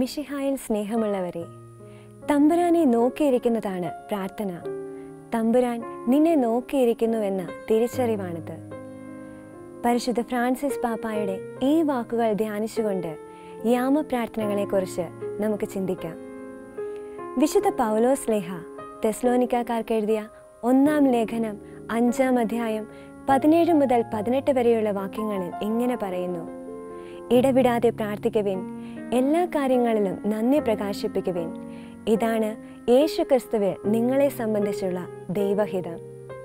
മിഷിഹായിൽ സ്നേഹമുള്ളവരെ തമ്പുരാനെ നോക്കിയിരിക്കുന്നതാണ് പ്രാർത്ഥന തമ്പുരാൻ നിന്നെ നോക്കിയിരിക്കുന്നുവെന്ന തിരിച്ചറിവാണിത് പരിശുദ്ധ ഫ്രാൻസിസ് പാപ്പായുടെ ഈ വാക്കുകൾ ധ്യാനിച്ചുകൊണ്ട് യാമപ്രാർത്ഥനകളെക്കുറിച്ച് നമുക്ക് ചിന്തിക്കാം വിശുദ്ധ പൗലോസ് ലേഹ തെസ്ലോനിക്കാർക്ക് എഴുതിയ ഒന്നാം ലേഖനം അഞ്ചാം അധ്യായം പതിനേഴ് മുതൽ പതിനെട്ട് വരെയുള്ള വാക്യങ്ങളിൽ ഇങ്ങനെ പറയുന്നു ഇടവിടാതെ പ്രാർത്ഥിക്കുവിൻ എല്ലാ കാര്യങ്ങളിലും നന്ദി പ്രകാശിപ്പിക്കുവിൻ ഇതാണ് യേശു ക്രിസ്തുവിൽ നിങ്ങളെ സംബന്ധിച്ചുള്ള ദൈവഹിതം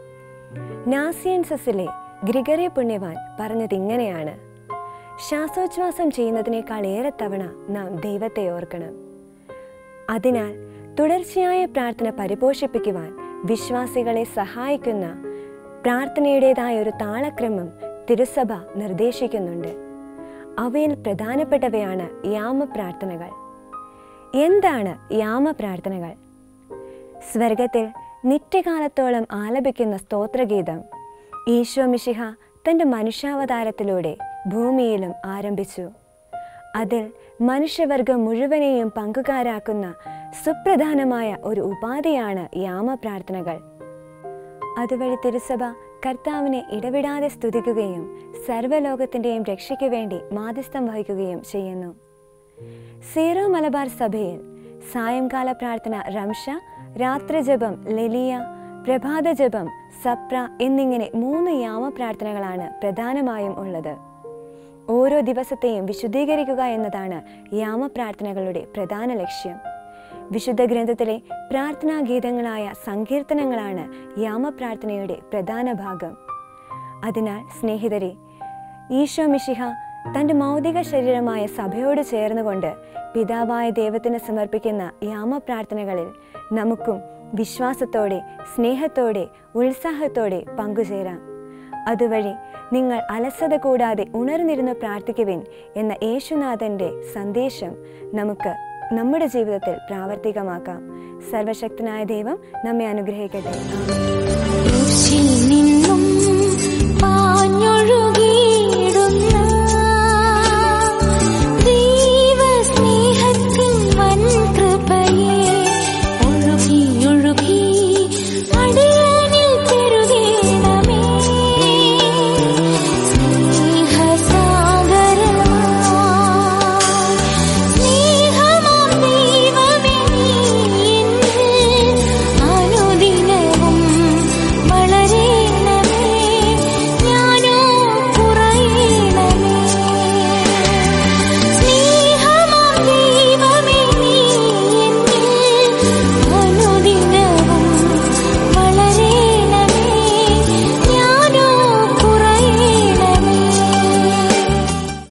നാസിയൻസസിലെ ഗ്രിഗറി പുണ്യവാൻ പറഞ്ഞത് ഇങ്ങനെയാണ് ശ്വാസോച്ഛ്വാസം ചെയ്യുന്നതിനേക്കാൾ ഏറെ തവണ നാം ദൈവത്തെ ഓർക്കണം അതിനാൽ തുടർച്ചയായ പ്രാർത്ഥന പരിപോഷിപ്പിക്കുവാൻ വിശ്വാസികളെ സഹായിക്കുന്ന പ്രാർത്ഥനയുടേതായ ഒരു താളക്രമം തിരുസഭ നിർദ്ദേശിക്കുന്നുണ്ട് അവയിൽ പ്രധാനപ്പെട്ടവയാണ് യാമപ്രാർത്ഥനകൾ എന്താണ് യാമപ്രാർത്ഥനകൾ സ്വർഗത്തിൽ നിത്യകാലത്തോളം ആലപിക്കുന്ന സ്തോത്രഗീതം ഈശോ മിശിഹ തൻ്റെ മനുഷ്യാവതാരത്തിലൂടെ ഭൂമിയിലും ആരംഭിച്ചു അതിൽ മനുഷ്യവർഗം മുഴുവനെയും പങ്കുകാരാക്കുന്ന സുപ്രധാനമായ ഒരു ഉപാധിയാണ് യാമപ്രാർത്ഥനകൾ അതുവഴി തിരുസഭ കർത്താവിനെ ഇടവിടാതെ സ്തുതിക്കുകയും സർവ്വലോകത്തിൻ്റെയും രക്ഷയ്ക്ക് വേണ്ടി മാധ്യസ്ഥം വഹിക്കുകയും ചെയ്യുന്നു സീറോ മലബാർ സഭയിൽ സായംകാല പ്രാർത്ഥന റംഷ രാത്രിജപം ലലിയ പ്രഭാത ജപം സപ്ര എന്നിങ്ങനെ മൂന്ന് യാമപ്രാർത്ഥനകളാണ് പ്രധാനമായും ഉള്ളത് ഓരോ ദിവസത്തെയും വിശുദ്ധീകരിക്കുക എന്നതാണ് യാമപ്രാർത്ഥനകളുടെ പ്രധാന ലക്ഷ്യം വിശുദ്ധ ഗ്രന്ഥത്തിലെ പ്രാർത്ഥനാ ഗീതങ്ങളായ സങ്കീർത്തനങ്ങളാണ് യാമപ്രാർത്ഥനയുടെ പ്രധാന ഭാഗം അതിനാൽ സ്നേഹിതരെ ഈശോ മിശിഹ തൻ്റെ മൗതിക ശരീരമായ സഭയോട് ചേർന്നുകൊണ്ട് പിതാവായ ദൈവത്തിന് സമർപ്പിക്കുന്ന യാമപ്രാർത്ഥനകളിൽ നമുക്കും വിശ്വാസത്തോടെ സ്നേഹത്തോടെ ഉത്സാഹത്തോടെ പങ്കുചേരാം അതുവഴി നിങ്ങൾ അലസത കൂടാതെ ഉണർന്നിരുന്ന് പ്രാർത്ഥിക്കുവിൻ എന്ന യേശുനാഥൻ്റെ സന്ദേശം നമുക്ക് നമ്മുടെ ജീവിതത്തിൽ പ്രാവർത്തികമാക്കാം സർവശക്തനായ ദൈവം നമ്മെ അനുഗ്രഹിക്കട്ടെ ആമേൻ. ക്രൂശിൽ നിൻ